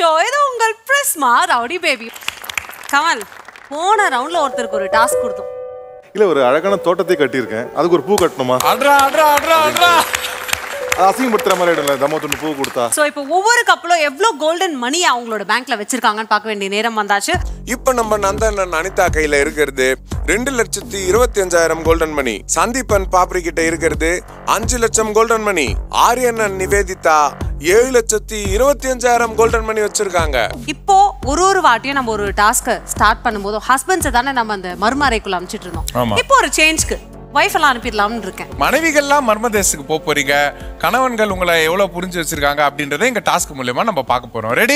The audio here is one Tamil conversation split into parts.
ஷோ இது உங்கள் பிரிஸ்மா ரவுடி பேபி கமல் போன ரவுண்ட்ல ஒருத்தருக்கு ஒரு டாஸ்க் கொடுத்தோம் இல்ல ஒரு அழகான தோட்டத்தை கட்டியிருக்கேன் அதுக்கு ஒரு பூ கட்டணுமா அட்ரா அட்ரா அட்ரா அட்ரா அது அசிங்கப்படுத்துற மாதிரி ஆயிடும்ல தம்மத்துன்னு பூ கொடுத்தா ஸோ இப்போ ஒவ்வொரு கப்பலும் எவ்வளோ கோல்டன் மணி அவங்களோட பேங்க்ல வச்சிருக்காங்கன்னு பார்க்க வேண்டிய நேரம் வந்தாச்சு இப்ப நம்ம நந்தன் அனிதா கையில இருக்கிறது ரெண்டு லட்சத்தி இருபத்தி அஞ்சாயிரம் கோல்டன் மணி சந்தீபன் பாப்ரி கிட்ட இருக்கிறது அஞ்சு லட்சம் கோல்டன் மணி ஆரியன் நிவேதிதா ஏழு லட்சத்தி இருபத்தி அஞ்சாயிரம் கோல்டன் மணி வச்சிருக்காங்க இப்போ ஒரு ஒரு வாட்டியும் நம்ம ஒரு டாஸ்க்கை ஸ்டார்ட் பண்ணும்போது ஹஸ்பண்ட்ஸை தானே நம்ம அந்த மறுமறைக்குள்ள அனுப்பிச்சிட்டு இருந்தோம் ஆமா. இப்போ ஒரு சேஞ்ச்க்கு ஒய்ஃப் எல்லாம் அனுப்பிடலாம்னு இருக்கேன் மனைவிகள்லாம் மர்மதேசத்துக்கு போக போறீங்க கணவன்கள் உங்களை எவ்வளவு புரிஞ்சு வச்சிருக்காங்க அப்படின்றத எங்க டாஸ்க் மூலியமா நம்ம பார்க்க போறோம் ரெடி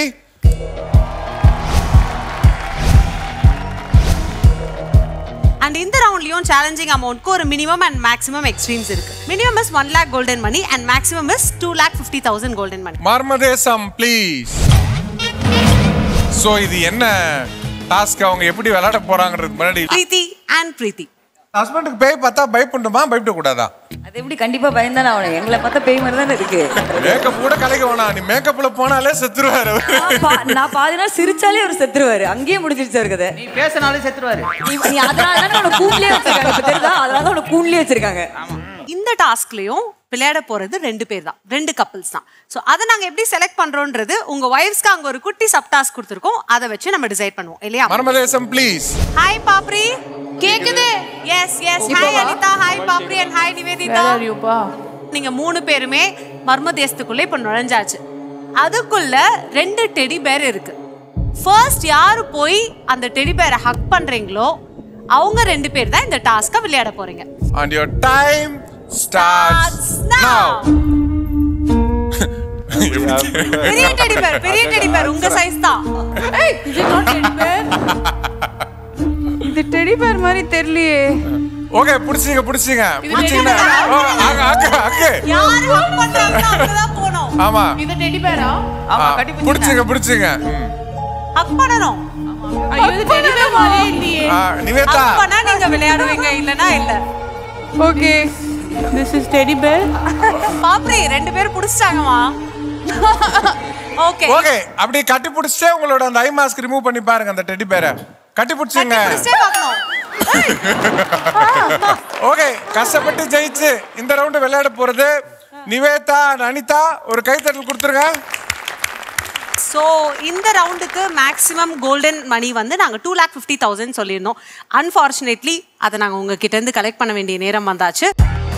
அண்ட் இந்த ரவுண்ட்லயும் சேலஞ்சிங் அமௌண்ட்க்கு ஒரு மினிமம் அண்ட் மேக்ஸிமம் எக்ஸ்ட்ரீம்ஸ் இருக்கு minimum is one lakh golden money and maximum is two lakh fifty thousand golden money Marmadesam please so இது என்ன டாஸ்க் அவங்க எப்படி விளையாட போறாங்கிறது முன்னாடி பிரீத்தி அண்ட் பிரீத்தி ஹஸ்பண்டுக்கு பேய் பார்த்தா பயப்படணுமா பயப்பட கூடாதா அது எப்படி கண்டிப்பா பயந்தானே அவனுக்கு எங்களை பார்த்தா பேய் மாதிரி தானே இருக்கு மேக்கப் கூட கலைக்க வேணாம் நீ மேக்கப்ல போனாலே செத்துருவாரு அவரு. நான் பா- நான் பாதி நாள் சிரிச்சாலே அவர் செத்துருவாரு அங்கேயே முடிஞ்சிருச்சு அவருக்கு கதை நீ பேசினாலே செத்துருவாரு நீ- நீ அதனால தானே உனக்கு கூண்லயே வச்சிருக்காங்க இப்ப தெரியுதா அதனால தான் உனக்கு கூண்லயே வச்சிருக்காங்க இந்த டாஸ்க்லயும் விளையாட போறது ரெண்டு பேர் தான் ரெண்டு கப்பிள்ஸ் தான் ஸோ அதை நாங்க எப்படி செலக்ட் பண்றோம்ன்றது உங்க ஒய்ஃப்ஸ்க்கு அங்க ஒரு குட்டி சப் டாஸ்க் கொடுத்துருக்கோம் அதை வச்சு நம்ம டிசைட் பண்ணுவோம் இல்லையா மர்மதேசம் ப்ளீஸ் ஹாய் பாப்ரி கேக்குது yes yes hi Anitha hi Papri and hi Nivedita நீங்க மூணு பேருமே மர்ம தேசத்துக்குள்ள இப்ப நுழைஞ்சாச்சு அதுக்குள்ள ரெண்டு டெடி பேர் இருக்கு ஃபர்ஸ்ட் யாரு போய் அந்த டெடி பேரை ஹக் பண்றீங்களோ அவங்க ரெண்டு பேர் தான் இந்த டாஸ்க்கை விளையாட போறீங்க and your time starts now பெரிய டெடி பேர் பெரிய டெடி பேர் உங்க சைஸ் தான் இது டெடி பேர் மாதிரி தெரியலையே ஓகே புடிச்சீங்க புடிச்சீங்க புடிச்சீங்க ஓ, அங்க அங்க அங்க யாரு ஹக் பண்றாங்களோ அங்க தான் போணும் ஆமா இது டெடி பேரா ஆமா கட்டி புடிச்சீங்க புடிச்சீங்க ம். ஹக் பண்ணணும் ஐயோ இது டெடி பேர் மாதிரி இல்லையே ஆ, நிவேதா ஹக் பண்ணா நீங்க விளையாடுவீங்க இல்லனா இல்ல okay this is teddy bear Papri ரெண்டு பேரும் புடிச்சிட்டாங்கம்மா ஓகே ஓகே அப்படி கட்டி புடிச்சே உங்களோட அந்த ஐ மாஸ்க் ரிமூவ் பண்ணி பாருங்க அந்த டெடி பேரை கட்டி புடிச்சீங்க புடிச்சே பார்க்கணும் ஓகே கஷ்டப்பட்டு ஜெயிச்சு இந்த ரவுண்ட் விளையாட போறது நிவேதா அனிதா ஒரு கைத்தட்டல் கொடுத்துருங்க ஸோ இந்த ரவுண்டுக்கு மேக்ஸிமம் கோல்டன் மணி வந்து நாங்கள் டூ லேக் ஃபிஃப்டி தௌசண்ட் சொல்லியிருந்தோம் அன்ஃபார்ச்சுனேட்லி அதை நாங்கள் உங்ககிட்ட இருந்து கலெக்ட் பண்ண வேண்டிய நேரம் வந்தாச்சு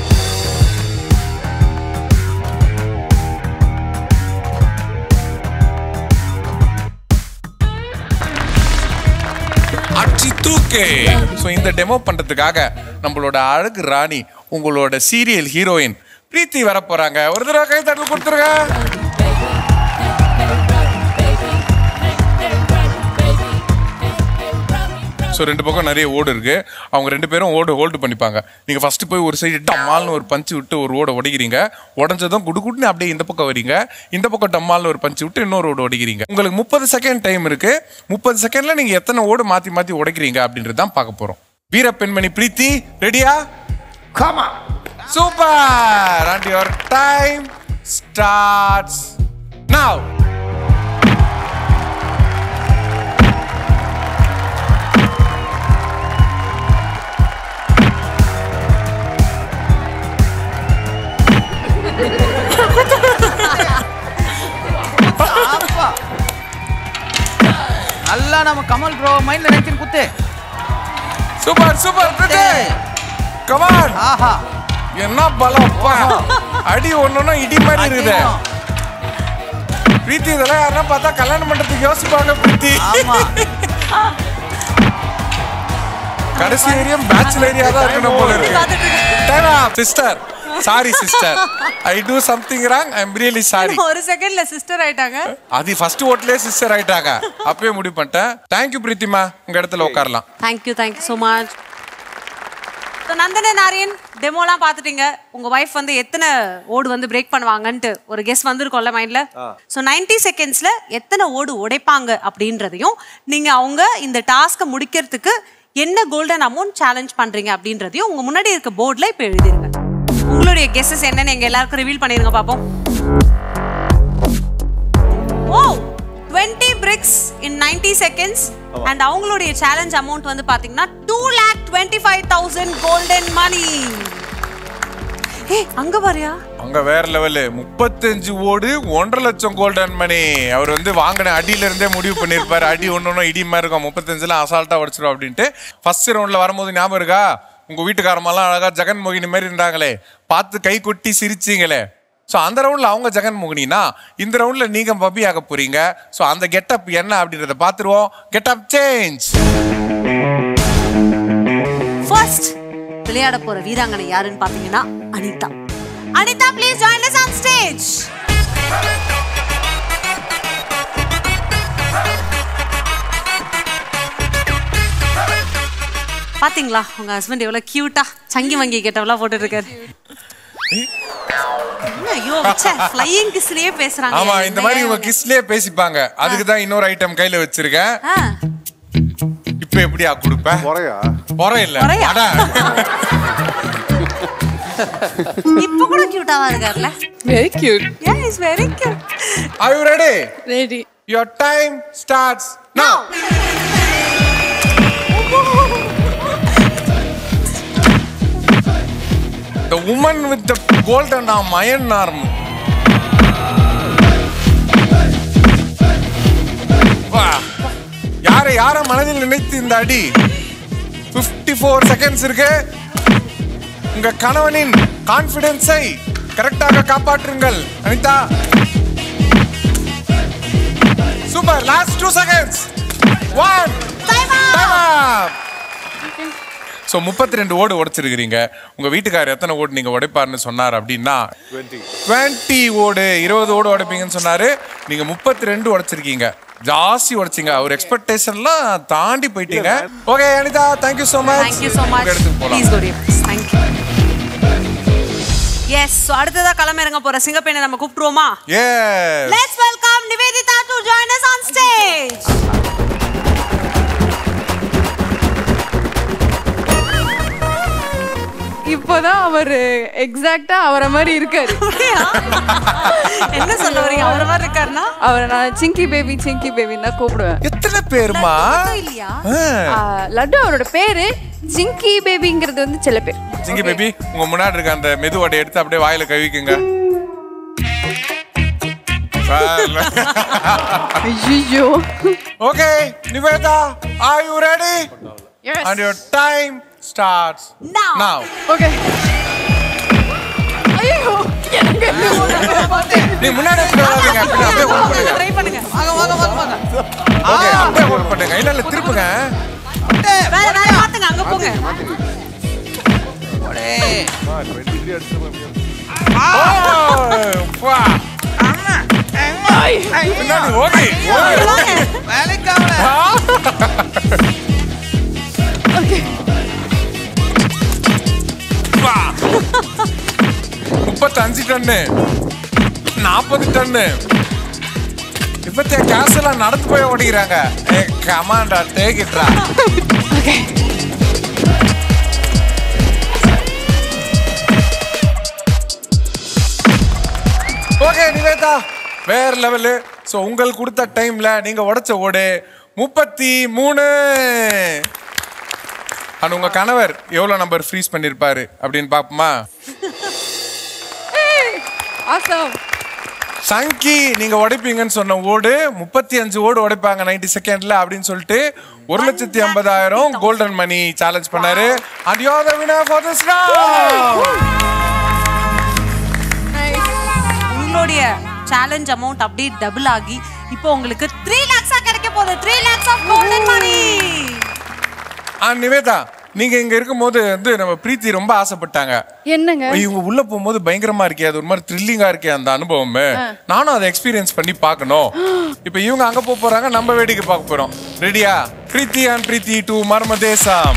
அச்சி தூக்கே ஸோ இந்த டெமோ பண்றதுக்காக நம்மளோட அழகு ராணி உங்களோட சீரியல் ஹீரோயின் பிரீத்தி வர போறாங்க ஒரு தடவை கைத்தட்டல் கொடுத்துருங்க ஸோ ரெண்டு பக்கம் நிறைய ஓடு இருக்கு அவங்க ரெண்டு பேரும் ஓடு ஹோல்டு பண்ணிப்பாங்க நீங்க ஃபர்ஸ்ட் போய் ஒரு சைடு டம்மால்னு ஒரு பஞ்சு விட்டு ஒரு ஓட உடைக்கிறீங்க உடஞ்சதும் குடுகுடுன்னு அப்படியே இந்த பக்கம் வரீங்க இந்த பக்கம் டம்மால்னு ஒரு பஞ்சு விட்டு இன்னொரு ஓடு உடைக்கிறீங்க உங்களுக்கு முப்பது செகண்ட் டைம் இருக்கு முப்பது செகண்ட்ல நீங்க எத்தனை ஓடு மாத்தி மாத்தி உடைக்கிறீங்க அப்படின்றது தான் பார்க்க போறோம் வீர பெண்மணி பிரீத்தி ரெடியா காமா super and your time starts now நல்லா நம்ம கமல் ப்ரோ மைண்ட்ல நினைச்சு குத்து சூப்பர் சூப்பர் பிரீத்தி கமான் ஆஹா என்ன பலம் அப்பா அடி ஒண்ணுன்னா இடி மாதிரி இருக்குது பிரீத்தி இதெல்லாம் யாருன்னா பார்த்தா கல்யாணம் பண்றதுக்கு யோசிப்பாங்க பிரீத்தி ஆமா கடைசி ஏரியா பேச்சுலர் ஏரியா தான் இருக்கணும் போல இருக்கு sister sorry sister I do something wrong I am really sorry ஒரு செகண்ட்ல சிஸ்டர் ஆயிட்டாங்க அது ஃபர்ஸ்ட் ஓட்லயே சிஸ்டர் ஆயிட்டாங்க அப்பவே முடிவு பண்ணிட்டேன் தேங்க்யூ பிரீத்திமா உங்க இடத்துல உட்காரலாம் thank you thank you so much so நந்தன நாரியன் டெமோலாம் பார்த்துட்டீங்க உங்க ஒய்ஃப் வந்து எத்தனை ஓடு வந்து பிரேக் பண்ணுவாங்கன்ட்டு ஒரு கெஸ் வந்திருக்கோம்ல மைண்ட்ல ஸோ 90 செகண்ட்ஸ்ல எத்தனை ஓடு உடைப்பாங்க அப்படின்றதையும் நீங்க அவங்க இந்த டாஸ்க்கை முடிக்கிறதுக்கு என்ன கோல்டன் அமௌண்ட் சேலஞ்ச் பண்றீங்க அப்படின்றதையும் உங்க முன்னாடி இருக்க போர்டில் இப்போ எழுதிருங்க உங்களுடைய கெஸ்ஸஸ் என்னன்னு எங்க எல்லாருக்கும் ரிவீல் பண்ணிருங்க பார்ப்போம் oh twenty bricks in ninety seconds and அவங்களுடைய சேலஞ்ச் அமௌண்ட் வந்து பாத்தீங்கன்னா two lakh twenty five thousand golden money ஏய் அங்க பாரியா அங்க வேற லெவலு முப்பத்தஞ்சு ஓடு ஒன்றரை லட்சம் கோல்டன் மணி அவர் வந்து வாங்கின அடியில இருந்தே முடிவு பண்ணிருப்பாரு அடி ஒண்ணு ஒண்ணு இடி மாதிரி இருக்கும் முப்பத்தஞ்சுல அசால்ட்டா உடச்சிடும் அப்படின்ட்டு ஃபர்ஸ்ட் ரவுண்ட்ல வரும்போது ஞாபகம் இருக்கா உங்க வீட்டுக்காரமெல்லாம் அழகா ஜெகன் மோகினி மாதிரி இருந்தாங்களே பார்த்து கை கொட்டி சிரிச்சீங்களே ஸோ அந்த ரவுண்ட்ல அவங்க ஜெகன் மோகினினா இந்த ரவுண்ட்ல நீங்க பப்பி ஆக போறீங்க ஸோ அந்த கெட்டப் என்ன அப்படின்றத பார்த்துருவோம் கெட்டப் சேஞ்ச் ஃபர்ஸ்ட் விளையாட போற வீராங்கனை யாருன்னு பாத்தீங்கன்னா Anitha Anitha please join us on stage பாத்தீங்களா உங்க ஹஸ்பண்ட் எவ்வளவு கியூட்டா சங்கி வங்கி கேட்டவெல்லாம் போட்டுட்டு இருக்காரு என்ன, ஐயோ ஃப்ளையிங் கிஸ்லயே பேசுறாங்க ஆமா இந்த மாதிரி இவங்க கிஸ்லயே பேசிப்பாங்க அதுக்கு தான் இன்னொரு ஐட்டம் கையில வச்சிருக்கேன் ஆ, இப்ப எப்படியா கொடுப்பேன் முறையா பொறை இல்ல பொறையா? அட. இப்ப கூட கியூட்டாவா இருக்காருல்ல very cute yeah is very cute Are you ready? Ready Your time starts now. The woman with the golden arm, iron arm. வா. யாரை யார மனதில் நினைத்து இந்த அடி 54 ஃபோர் செகண்ட்ஸ் இருக்கு உங்க கணவனின் கான்பிடன்ஸை கரெக்டாக காப்பாற்றுங்கள் Anitha super last two seconds one so முப்பத்தி ரெண்டு ஓடு உடைச்சிருக்கிறீங்க உங்க வீட்டுக்காரர் எத்தனை ஓடு நீங்க உடைப்பாருன்னு சொன்னார் அப்படின்னா டுவெண்ட்டி ஓடு இருபது ஓடு உடைப்பீங்கன்னு சொன்னாரு நீங்க முப்பத்தி ரெண்டு உடைச்சிருக்கீங்க ஜாஸ்தி உடைச்சிங்க அவர் எக்ஸ்பெக்டேஷன்லாம் தாண்டி போயிட்டீங்க okay Anitha thank you so much Thank you so much. இடத்துக்கு போலாம் Please go dear. Thank you. Yes, so அடுத்ததா களமிறங்க போற சிங்கப்பெண்ணை நம்ம கூப்பிட்டுருவோமா yes Let's welcome Nivedita to join us on stage. இப்போதான் அவர் எக்ஸாக்ட்டா அவரை மாதிரி இருக்காரு அப்படியா? என்ன சொல்ல வரீங்க அவர மாதிரி இருக்காருன்னா அவரை நான் சிங்கி பேபி சிங்கி பேபின்னு தான் கூப்பிடுவேன் எத்தனை பேருமா இல்லையா ஆ. ஆ, லட்டு அவரோட பேரு சிங்கி பேபிங்கிறது வந்து சில பேர் சிங்கி பேபி உங்க முன்னாடி இருக்க அந்த மெதுவடை எடுத்து அப்படியே வாயில கவிக்குங்க ஐயோ okay Niveda are you ready and your time starts Now. Now okay ஐயோ எனக்கு நீ முன்னாடி எடுத்து வராதீங்க பின்ன அப்படியே hold பண்ணுங்க ட்ரை பண்ணுங்க வாங்க வாங்க வாங்க வாங்க ஓகே அப்படியே ஹோல்ட் பண்ணுங்க இல்ல இல்ல திருப்புங்க வேற வேற மாத்துங்க அங்க போங்க ஓ, வா. பின்னாடி ஓகே வாங்க. வேலைக்கு ஆகல வா. முப்பத்தஞ்சு டன்னு நாற்பது டன்னு இப்பத்திய கேஸ் எல்லாம் நடந்து போய் ஓடிக்கிறாங்க ஏ கமாண்டா டேக்கிட்டா ஓகே நிவேதா வேற லெவலு ஸோ உங்களுக்கு கொடுத்த டைம்ல நீங்க உடைச்ச ஓடு முப்பத்தி மூணு அண்ட் உங்க கணவர் எவ்வளவு நம்பர் ஃப்ரீஸ் பண்ணிருப்பாரு அப்படின்னு பாப்போமா ஆசம் சங்கி நீங்க உடைப்பீங்கன்னு சொன்ன ஓடு முப்பத்தி அஞ்சு ஓடு உடைப்பாங்க 90 செகண்ட்ல அப்படின்னு சொல்லிட்டு ஒரு லட்சத்தி ஐம்பதாயிரம் கோல்டன் மணி சேலஞ்ச் பண்ணாரு and you the winner for this உங்களுடைய சேலஞ்ச் அமௌண்ட் அப்படியே டபுள் ஆகி இப்போ உங்களுக்கு த்ரீ லேக்ஸா கிடைக்க போகுது three lakhs of golden money and Niveda நீங்க இங்க இருக்கும்போது வந்து நம்ம பிரீத்தி ரொம்ப ஆசைப்பட்டாங்க என்னங்க இவங்க உள்ள போகும்போது பயங்கரமா இருக்கே அது ஒரு மாதிரி த்ரில்லிங்கா இருக்கே அந்த அனுபவம் நானும் அதை எக்ஸ்பீரியன்ஸ் பண்ணி பார்க்கணும் இப்போ இவங்க அங்க போக போறாங்க நம்ம வேடிக்கை பார்க்க போறோம் ரெடியா பிரீத்தி அண்ட் பிரீத்தி டு மர்ம தேசம்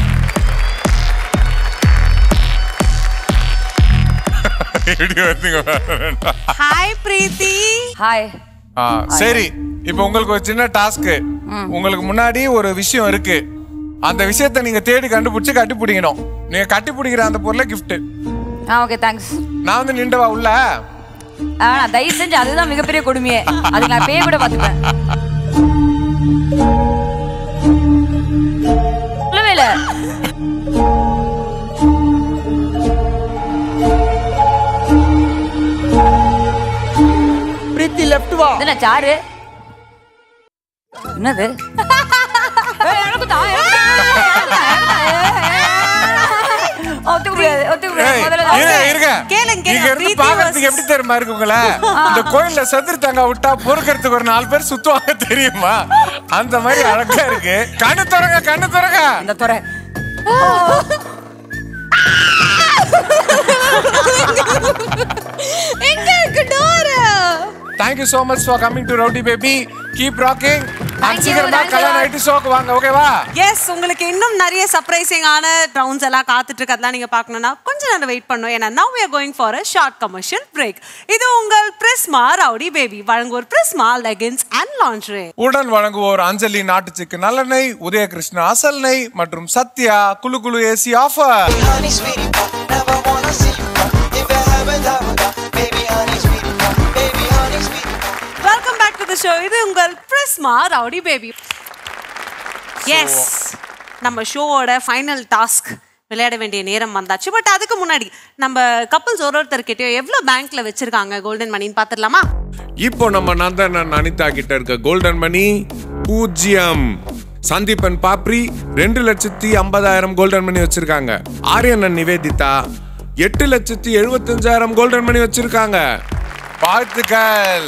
எப்படி வருதுங்க ஹாய் பிரீத்தி ஹாய் ஆ, சரி இப்போ உங்களுக்கு ஒரு சின்ன டாஸ்க் உங்களுக்கு முன்னாடி ஒரு விஷயம் இருக்கு அந்த விஷயத்தை நீங்க தேடி கண்டுபிடிச்சு கட்டி பிடிக்கணும் நீங்க கட்டி பிடிக்கிற அந்த பொருளை gift ஆ ஓகே தேங்க்ஸ் நான் வந்து நின்றவா உள்ள ஆனா தயவு செஞ்சு அதுதான் மிகப்பெரிய கொடுமையே அதுக்கு நான் பேய் விட பார்த்துப்பேன் என்ன சாரு என்னது ஏய், எனக்கு தான், எனக்கு தான், எனக்கு தான், எனக்கு தான், ஏய், ஏய். ஒத்துக்க முடியாது ஒத்துக்க முடியாது ஏய், முதல்ல இருங்க, நான் இருங்க. கேளுங்க, இங்க இருந்து பிரீத்தி பாக்குறதுக்கு versus- எப்படி தெரியுமா இருக்கு உங்களை இந்த கோயில்ல செதிர் தங்க விட்டா பொறுக்கிறதுக்கு ஒரு நாலு பேர் சுத்துவாங்க தெரியுமா அந்த மாதிரி அழகா இருக்கு கண்ணு துறங்க கண்ணு துறங்க இந்த துறை எங்க இருக்கு door thank you so much for coming to rowdy baby keep rocking Thank you, சீக்கிரமா thanks a கல்யாணம் lot. ஆயிட்டு ஷோக்கு வாங்க ஓகேவா எஸ் உங்களுக்கு இன்னும் நிறைய சர்ப்ரைசிங்கான ரவுண்ட்ஸ் எல்லாம் காத்துட்டு இருக்கு அதெல்லாம் நீங்க பார்க்கணும்னா கொஞ்ச நேரம் வெயிட் பண்ணணும் ஏன்னா now we are going for a short commercial break இது உங்கள் பிரிஸ்மா ரவுடி பேபி வழங்குவோர் பிரிஸ்மா லெகின்ஸ் அண்ட் லாண்ட்ரே உடன் வழங்குவோர் அஞ்சலி நாட்டு சிக்கு நல்லெண்ணெய் உதயகிருஷ்ண அசல் நெய் மற்றும் சத்யா குலு குலு AC offer honey sweetie pie, never wanna see you cry. If you haven't ever got, baby honey sweetie pie, baby honey sweetie pie. Welcome back to the show இது உங்கள் பிரிஸ்மா ரவுடி பேபி எஸ் நம்ம ஷோவோட ஃபைனல் டாஸ்க் விளையாட வேண்டிய நேரம் வந்தாச்சு பட் அதுக்கு முன்னாடி நம்ம கப்பல்ஸ் ஒரு ஒருத்தர்கிட்டயும் எவ்வளவு பேங்க்ல வச்சிருக்காங்க கோல்டன் மணின்னு பாத்துடலாமா இப்போ நம்ம நந்தன் அனிதா கிட்ட இருக்க கோல்டன் மணி பூஜ்ஜியம் சந்தீபன் பாப்ரி ரெண்டு லட்சத்தி ஐம்பதாயிரம் கோல்டன் மணி வச்சிருக்காங்க ஆரியனன் நிவேதிதா எட்டு லட்சத்தி எழுபத்தஞ்சாயிரம் கோல்டன் மணி வச்சிருக்காங்க வாழ்த்துக்கள்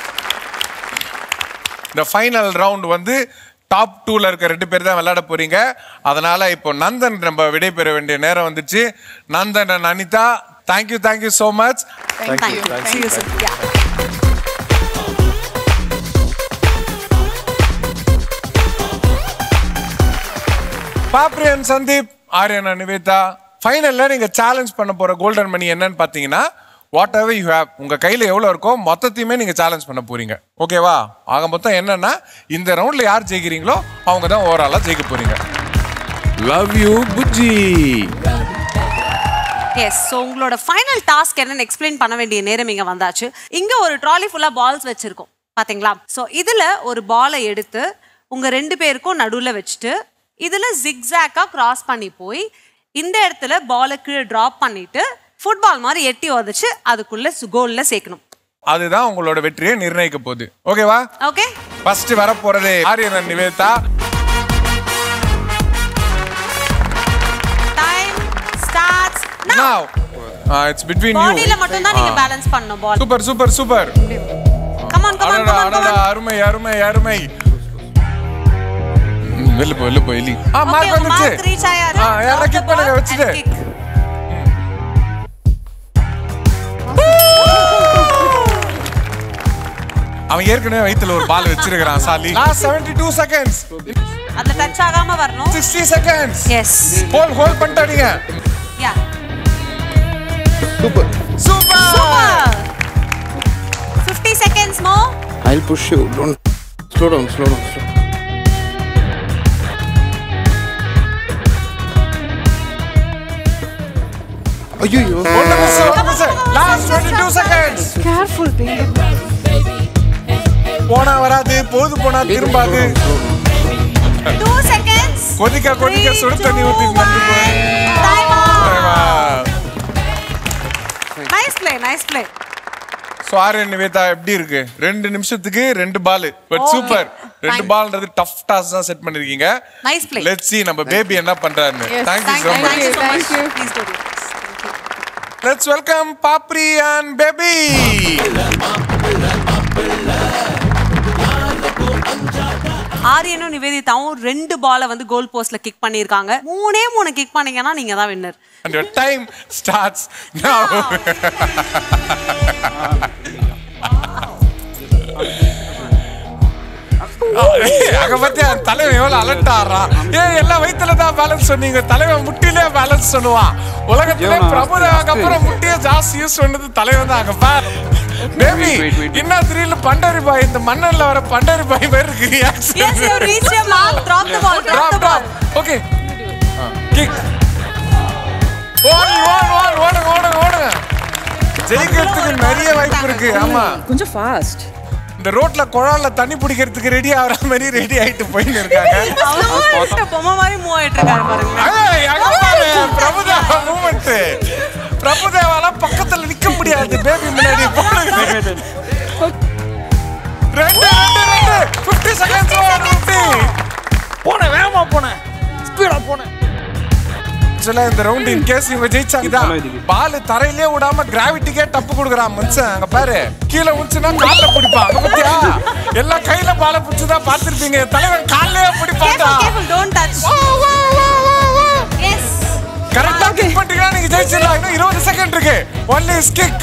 இந்த ஃபைனல் ரவுண்ட் வந்து டாப் டூல இருக்க ரெண்டு பேர் தான் விளையாட போறீங்க அதனால இப்போ நந்தன் நம்ம விடை பெற வேண்டிய நேரம் வந்துச்சு Nandan and Anitha thank you thank you so much thank you thank you yeah பாப்ரியன் சந்தீப் ஆரியன் நிவேதா ஃபைனல்ல நீங்க சேலஞ்ச் பண்ண போற கோல்டன் மணி என்னன்னு பாத்தீங்கன்னா வாட் எவர் யூ ஹேவ் உங்க கையில எவ்வளவு இருக்கோ மொத்தத்தையுமே நீங்க சேலஞ்ச் பண்ண போறீங்க ஓகேவா ஆக மொத்தம் என்னன்னா இந்த ரவுண்ட்ல யார் ஜெயிக்கிறீங்களோ அவங்க தான் ஓவராலா ஜெயிக்க போறீங்க லவ் யூ புஜ்ஜி எஸ் ஸோ உங்களோட ஃபைனல் டாஸ்க் என்னன்னு எக்ஸ்பிளைன் பண்ண வேண்டிய நேரம் இங்க வந்தாச்சு இங்க ஒரு ட்ராலி ஃபுல்லா பால்ஸ் வச்சிருக்கோம் பாத்தீங்களா ஸோ இதுல ஒரு பாலை எடுத்து உங்க ரெண்டு பேருக்கும் நடுவுல வச்சுட்டு இதுல ஜிக்ஸாக்கா கிராஸ் பண்ணி போய் இந்த இடத்துல பாலை கீழே டிராப் பண்ணிட்டு ஃபுட்பால் மாதிரி எட்டி உதச்சு அதுக்குள்ள கோல்ல சேர்க்கணும் அதுதான் உங்களோட வெற்றியை நிர்ணயிக்க போகுது ஓகேவா ஓகே ஃபர்ஸ்ட் வர போறது Aryan Niveda time starts now it's between you பாடியில மட்டும் தான் நீங்க பேலன்ஸ் பண்ணணும் ball super super super come on come on அடடா கமான் அடடா அருமை அருமை அருமை ம், வெளில போ வெளில போ எலி ஆ மார்க் வந்துச்சு மார்க் ரீச் ஆயாரு ஆ யாரா கிக் பண்ணுங்க வச்சுட்டு அவன் ஏற்கனவே வயித்துல ஒரு பால் வச்சிருக்கான் சாலி லாஸ்ட் 72 செகண்ட்ஸ் அதுல டச் ஆகாம வரணும் 60 செகண்ட்ஸ் எஸ் ஹோல் ஹோல் பண்ணிட்டாதீங்க yeah super super 50 seconds more I'll push you. Don't slow down, slow down. Slow. ஐயோ ஒன்னு மிஸ் ஒன்னு மிஸ் லாஸ்ட் 22 செகண்ட்ஸ் கேர்ஃபுல் போனா வராது போது போனா திரும்பாது 2 seconds கொதிக்க கொதிக்க சுடு தண்ணி ஊத்தி வந்து போய் time out nice play nice play so Aryan Niveda எப்படி இருக்கு ரெண்டு நிமிஷத்துக்கு ரெண்டு பால் பட் Okay. சூப்பர் ரெண்டு Fine. பால்ன்றது டஃப் டாஸ் தான் செட் பண்ணிருக்கீங்க Nice play. லெட்ஸ் see நம்ம பேபி என்ன பண்றாருன்னு thank you thank so you much thank you so much Thank you. please do this let's welcome பாப்ரி அண்ட் பேபி ஆரியனும் நிவேதிதாவும் ரெண்டு பாலை வந்து கோல் போஸ்ட்ல கிக் பண்ணிருக்காங்க மூணே மூணு கிக் பண்ணீங்கன்னா நீங்க தான் winner and your time starts now அங்க பத்தி அந்த தலைவன் எவ்வளவு அலர்ட் ஆடுறான் ஏன் எல்லாம் வயித்துல தான் பேலன்ஸ் சொன்னீங்க தலைவன் முட்டிலே பேலன்ஸ் சொல்லுவான் உலகத்திலே இவனா? பிரபுதேவாக்கு அப்புறம் முட்டியே ஜாஸ்தி யூஸ் பண்ணது தலைவன் தான் அங்க பார் பேபி wait, wait. இன்னும் தெரியல பண்டரி பாய் இந்த மன்னன்ல வர பண்டரி பாய் மாதிரி இருக்கு yes you reaction. reached your mark drop the ball drop Drop, the ball drop. Okay. Kick. ஓடு, ஓடு, ஓடு, ஓடுங்க, ஓடுங்க, ஓடுங்க. ஜெயிக்கிறதுக்கு நிறைய வாய்ப்பு இருக்கு ஆமா கொஞ்சம் ஃபாஸ்ட் இந்த ரோட்ல குழால தண்ணி பிடிக்கிறதுக்கு ரெடி ஆகிற மாதிரி ரெடி ஆயிட்டு போயின்னு இருக்காங்க அவர் பொம்மை மாதிரி மூவ் ஆயிட்டு இருக்காரு பாருங்க ஏய், அங்க பாரு, பிரபுதேவா மூமெண்ட் பிரபுதேவாலாம் பக்கத்துல நிக்க முடியாது பேபி முன்னாடி போடுங்க ரெண்டு ரெண்டு ரெண்டு ஃபிஃப்டி செகண்ட்ஸ் ஃபிஃப்டி போனேன் வேகமா போனேன் ஸ்பீடா போனேன் ஆக்சுவலா இந்த ரவுண்ட் இன் கேஸ் இவங்க ஜெயிச்சாங்க பால் தரையிலே விடாம கிராவிட்டிக்கே டப்பு கொடுக்குறான் மனுஷன் அங்க பாரு கீழே உச்சுனா கால்ல பிடிப்பான் அங்க பத்தியா எல்லாம் கையில பால பிடிச்சதா பார்த்திருப்பீங்க தலைவன் கால்லயே பிடிப்பான்டா Careful, careful, don't touch. Yes. கரெக்டா கிக் பண்ணிட்டீங்கன்னா நீங்க ஜெயிச்சிடலாம் இன்னும் இருபது செகண்ட் இருக்கு ஒன்லி இஸ் கிக்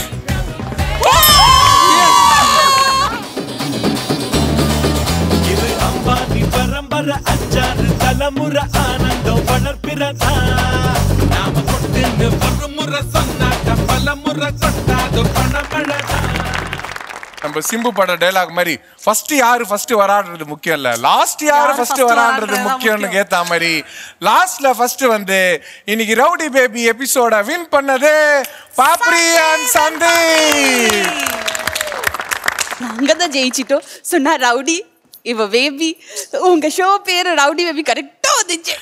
இது அம்பானி பரம்பரை அஞ்சாறு தலைமுறை ஆனந்தம் வளர்ப்பிறதா நாம கொட்டுன்னு ஒரு முறை சொன்னாக்க பல முறை கொட்டாது பணமழதா நம்ம சிம்பு பட டைலாக் மாதிரி ஃபர்ஸ்ட் யாரு ஃபர்ஸ்ட் வரான்றது முக்கியம் இல்ல லாஸ்ட் யாரு யாரு ஃபர்ஸ்ட் first வரான்றது வரான்றது முக்கியம்னு முக்கியம். கேத்த மாதிரி லாஸ்ட்ல ஃபர்ஸ்ட் வந்து இன்னைக்கு ரவுடி பேபி எபிசோட வின் பண்ணது பாப்ரி அண்ட் சந்தி நாங்க தான் ஜெயிச்சிட்டோம் சொன்னா ரவுடி இவ பேபி உங்க ஷோ பேரு ரவுடி பேபி கரெக்டா வந்துச்சு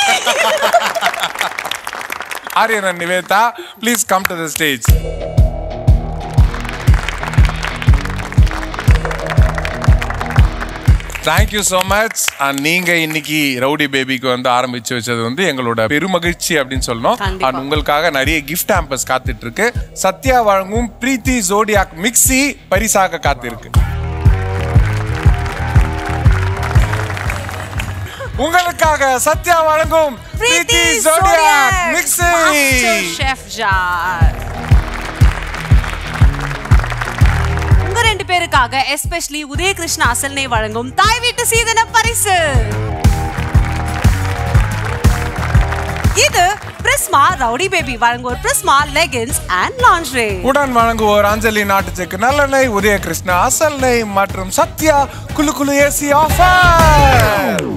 Aryan and Niveda please come to the stage thank you so much and நீங்க இன்னைக்கு ரவுடி பேபிக்கு வந்து ஆரம்பிச்சு வச்சது வந்து எங்களோட பெருமகிழ்ச்சி அப்படின்னு சொல்லணும் கண்டிப்பா. அண்ட் உங்களுக்காக நிறைய கிஃப்ட் ஆம்பஸ் காத்துட்டு இருக்கு சத்யா வழங்கும் பிரீத்தி ஜோடியாக் மிக்ஸி பரிசாக காத்திருக்கு உங்களுக்காக சத்யா வழங்கும் பிரீத்தி ஜோடியாக் மிக்ஸி Master Chef jar. உங்க ரெண்டு பேருக்காக எஸ்பெஷலி உதயகிருஷ்ண அசல்னை வழங்கும் தாய் வீட்டு சீதன பரிசு இது பிரிஸ்மா ரவுடி பேபி வழங்குவோர் பிரிஸ்மா லெகின்ஸ் அண்ட் லாண்ட்ரே உடன் வழங்குவோர் அஞ்சலி நாட்டுச்செக்கு நல்லெண்ணெய் உதயகிருஷ்ணா அசல் நெய் மற்றும் சத்யா குலு குலு ஏசி ஆஃபர்